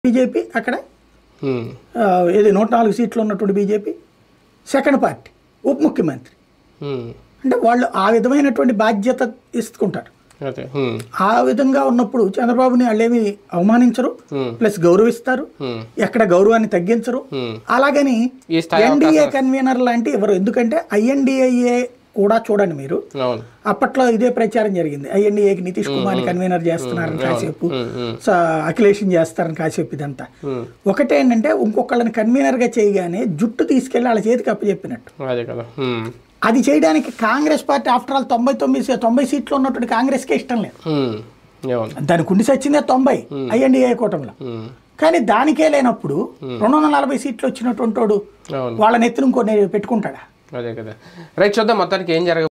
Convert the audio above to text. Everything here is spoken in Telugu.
బీజేపీ అక్కడ ఉమ్, ఆ, ఏది నూట నాలుగు సీట్లు ఉన్నటువంటి బీజేపీ సెకండ్ పార్టీ ఉప ముఖ్యమంత్రి ఉమ్, అంటే వాళ్ళు ఆ విధమైనటువంటి బాధ్యత ఇస్తుకుంటారు అదే ఉమ్, ఆ విధంగా ఉన్నప్పుడు చంద్రబాబుని వాళ్ళేమి అవమానించరు ఉమ్, ప్లస్ గౌరవిస్తారు ఉమ్, ఎక్కడ గౌరవాన్ని తగ్గించరు ఉమ్. అలాగని ఈ స్థాయి ఎన్డీఏ కన్వీనర్ లాంటి ఎవరు ఎందుకంటే ఐఎన్డిఏ కూడా చూడండి మీరు అవును అప్పట్లో ఇదే ప్రచారం జరిగింది ఐఎన్డీఏకి నితీష్ కుమార్ని కన్వీనర్ చేస్తున్నారని కాసేపు ఉమ్, ఉమ్, స- అఖిలేషన్ చేస్తారని కాసేపు ఇదంతా ఉమ్, ఒకటేంటంటే ఇంకొకళ్ళని కన్వీనర్గా చేయగానే జుట్టు తీసుకెళ్లి వాళ్ళ చేతికి అప్పచెప్పినట్టు అదే కదా ఉమ్, అది చేయడానికి కాంగ్రెస్ పార్టీ ఆఫ్టర్ ఆల్ తొంభై తొమ్మిది సీ- తొంభై సీట్లు ఉన్నటువంటి కాంగ్రెస్కే ఇష్టం లేదు ఉమ్, అవును దానికి ఉండి సచ్చిందే తొంభై ఐఎన్డీఏ కూటమిలో ఉమ్, కానీ దానికే లేనప్పుడు రెండు వందల నలభై సీట్లు వచ్చినటువంటి వాడు అవును వాళ్ళ నెత్తిన ఇంకొన్ని పెట్టుకుంటాడా అదే కదా రైట్ చూద్దాం మొత్తానికి ఏం జరగ